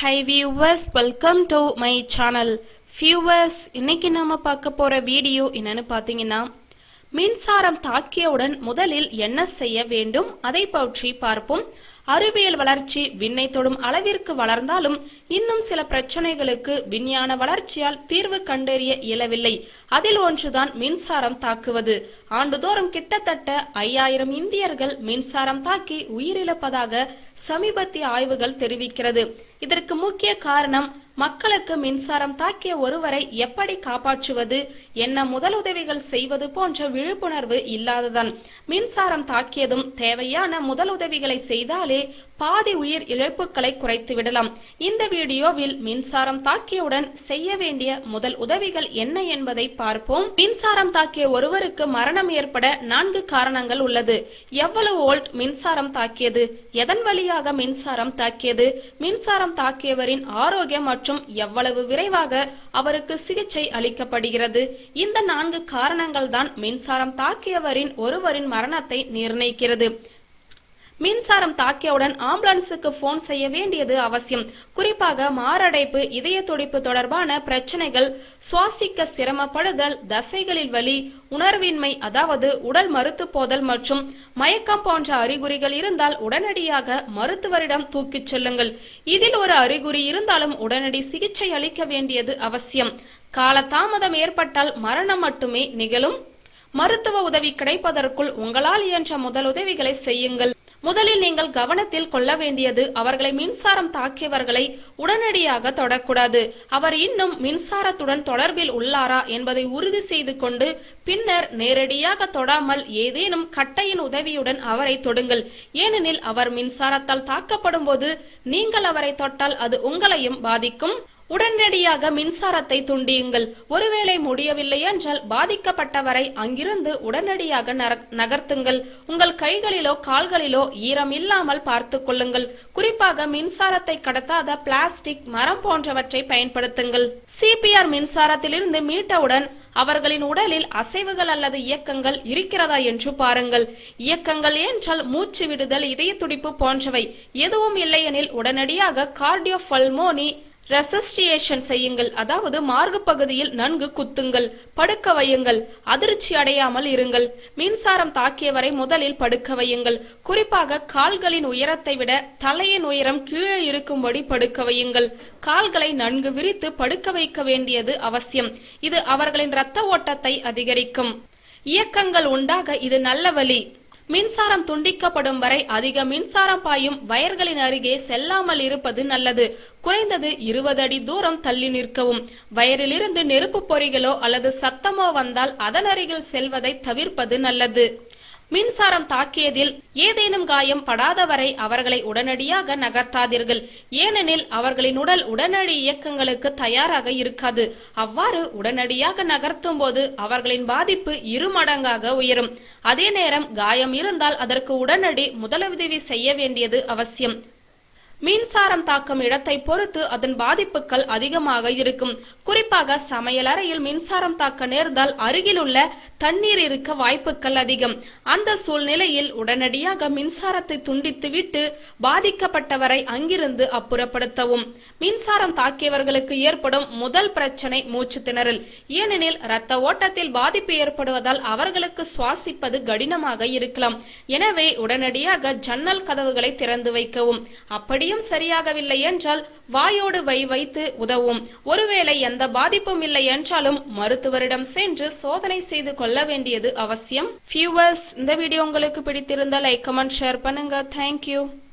high viewers welcome to my channel viewers இன்னைக்கு நாம பார்க்க போற வீடியோ என்னன்னு பார்த்தீங்கன்னா மின்சாரம் தாக்கியவுடன் முதலில் என்ன செய்ய வேண்டும் அதை பற்றி பார்ப்போம் அறிவியல் வளர்ச்சி விண்ணை தொடும் அளவிற்கு வளர்ந்தாலும் இன்னும் சில பிரச்சனைகளுக்கு விஞ்ஞான வளர்ச்சியால் தீர்வு கண்டறிய இயலவில்லை அதில் ஒன்றுதான் மின்சாரம் தாக்குவது ஆண்டுதோறும் கிட்டத்தட்ட ஐயாயிரம் இந்தியர்கள் மின்சாரம் தாக்கி உயிரிழப்பதாக சமீபத்திய ஆய்வுகள் தெரிவிக்கிறது இதற்கு முக்கிய காரணம் மக்களுக்கு மின்சாரம் தாக்கிய ஒருவரை எப்படி காப்பாற்றுவது என்ன முதலுதவிகள் செய்வது போன்ற விழிப்புணர்வு இல்லாததான் மின்சாரம் தாக்கியதும் தேவையான முதலுதவிகளை செய்தாலே பாதி உயிர் இழப்புகளை குறைத்து விடலாம் இந்த வீடியோவில் மின்சாரம் தாக்கியவுடன் செய்ய வேண்டிய முதல் உதவிகள் என்ன என்பதை பார்ப்போம் மின்சாரம் தாக்கிய ஒருவருக்கு மரணம் ஏற்பட நான்கு காரணங்கள் உள்ளது எவ்வளவு வோல்ட் மின்சாரம் தாக்கியது எதன் வழியாக மின்சாரம் தாக்கியது மின்சாரம் தாக்கியவரின் ஆரோக்கியம் மற்றும் எவ்வளவு விரைவாக அவருக்கு சிகிச்சை அளிக்கப்படுகிறது இந்த நான்கு காரணங்கள் தான் மின்சாரம் தாக்கியவரின் ஒருவரின் மரணத்தை நிர்ணயிக்கிறது மின்சாரம் தாக்கியவுடன் ஆம்புலன்ஸுக்கு போன் செய்ய வேண்டியது அவசியம் குறிப்பாக மாரடைப்பு இதய துடிப்பு தொடர்பான பிரச்சனைகள் சுவாசிக்க சிரமப்படுதல் தசைகளில் வலி உணர்வின்மை அதாவது உடல் மறுத்து போதல் மற்றும் மயக்கம் போன்ற அறிகுறிகள் இருந்தால் உடனடியாக மருத்துவரிடம் தூக்கிச் செல்லுங்கள் இதில் ஒரு அறிகுறி இருந்தாலும் உடனடி சிகிச்சை அளிக்க வேண்டியது அவசியம் காலதாமதம் ஏற்பட்டால் மரணம் மட்டுமே நிகழும் மருத்துவ உதவி கிடைப்பதற்குள் உங்களால் இயன்ற முதலுதவிகளை செய்யுங்கள் முதலில் நீங்கள் கவனத்தில் கொள்ள வேண்டியது அவர்களை மின்சாரம் தாக்கியவர்களை உடனடியாக தொடக்கூடாது அவர் இன்னும் மின்சாரத்துடன் தொடர்பில் உள்ளாரா என்பதை உறுதி செய்து கொண்டு பின்னர் நேரடியாக தொடாமல் ஏதேனும் கட்டையின் உதவியுடன் அவரை தொடுங்கள் ஏனெனில் அவர் மின்சாரத்தால் தாக்கப்படும் போது நீங்கள் அவரை தொட்டால் அது உங்களையும் பாதிக்கும் உடனடியாக மின்சாரத்தை துண்டியுங்கள் ஒருவேளை முடியவில்லை என்றால் பாதிக்கப்பட்டவரை அங்கிருந்து உடனடியாக நகர்த்துங்கள் உங்கள் கைகளிலோ கால்களிலோ ஈரம் இல்லாமல் பார்த்து கொள்ளுங்கள் குறிப்பாக மின்சாரத்தை கடத்தாத பிளாஸ்டிக் மரம் போன்றவற்றை பயன்படுத்துங்கள் சிபிஆர் மின்சாரத்திலிருந்து மீட்டவுடன் அவர்களின் உடலில் அசைவுகள் அல்லது இயக்கங்கள் இருக்கிறதா என்று பாருங்கள் இயக்கங்கள் என்றால் மூச்சு விடுதல் இதய துடிப்பு போன்றவை எதுவும் இல்லையெனில் உடனடியாக கார்டியோபல்மோனி ரெசஸ்டியேஷன் செய்யுங்கள் அதாவது மார்பு பகுதியில் நன்கு குத்துங்கள் படுக்க வையுங்கள் அதிர்ச்சி அடையாமல் இருங்கள் மின்சாரம் தாக்கியவரை முதலில் படுக்க வையுங்கள் குறிப்பாக கால்களின் உயரத்தை விட தலையின் உயரம் கீழே இருக்கும்படி படுக்க வையுங்கள் கால்களை நன்கு விரித்து படுக்க வைக்க வேண்டியது அவசியம் இது அவர்களின் இரத்த ஓட்டத்தை அதிகரிக்கும் இயக்கங்கள் உண்டாக இது நல்ல வழி மின்சாரம் துண்டிக்கப்படும் வரை அதிக மின்சாரம் பாயும் வயர்களின் அருகே செல்லாமல் இருப்பது நல்லது குறைந்தது இருபது அடி தூரம் தள்ளி நிற்கவும் வயரிலிருந்து நெருப்பு பொறிகளோ அல்லது சத்தமோ வந்தால் அதன் அருகில் செல்வதை தவிர்ப்பது நல்லது மின்சாரம் தாக்கியதில் ஏதேனும் காயம் படாதவரை அவர்களை உடனடியாக நகர்த்தாதீர்கள் ஏனெனில் அவர்களின் உடல் உடனடி இயக்கங்களுக்கு தயாராக இருக்காது அவ்வாறு உடனடியாக நகர்த்தும் போது அவர்களின் பாதிப்பு இருமடங்காக உயரும் அதே நேரம் காயம் இருந்தால் அதற்கு உடனடி முதலுதவி செய்ய வேண்டியது அவசியம் மின்சாரம் தாக்கும் இடத்தை பொறுத்து அதன் பாதிப்புகள் அதிகமாக இருக்கும் குறிப்பாக சமையலறையில் மின்சாரம் தாக்க நேர்ந்தால் அருகில் உள்ள தண்ணீர் இருக்க வாய்ப்புகள் அதிகம் அந்த சூழ்நிலையில் உடனடியாக மின்சாரத்தை துண்டித்துவிட்டு பாதிக்கப்பட்டவரை அங்கிருந்து அப்புறப்படுத்தவும் மின்சாரம் தாக்கியவர்களுக்கு ஏற்படும் முதல் பிரச்சனை மூச்சு திணறல் ஏனெனில் இரத்த ஓட்டத்தில் பாதிப்பு ஏற்படுவதால் அவர்களுக்கு சுவாசிப்பது கடினமாக இருக்கலாம் எனவே உடனடியாக ஜன்னல் கதவுகளை திறந்து வைக்கவும் அப்படியும் சரியாகவில்லை என்றால் வாயோடு வை வைத்து உதவும் ஒருவேளை எந்த பாதிப்பும் இல்லை என்றாலும் மருத்துவரிடம் சென்று சோதனை செய்து கொள்ள வேண்டியது அவசியம் வியூவர்ஸ் இந்த வீடியோ உங்களுக்கு பிடித்திருந்தால் லைக் கமெண்ட் ஷேர் பண்ணுங்க தேங்க்யூ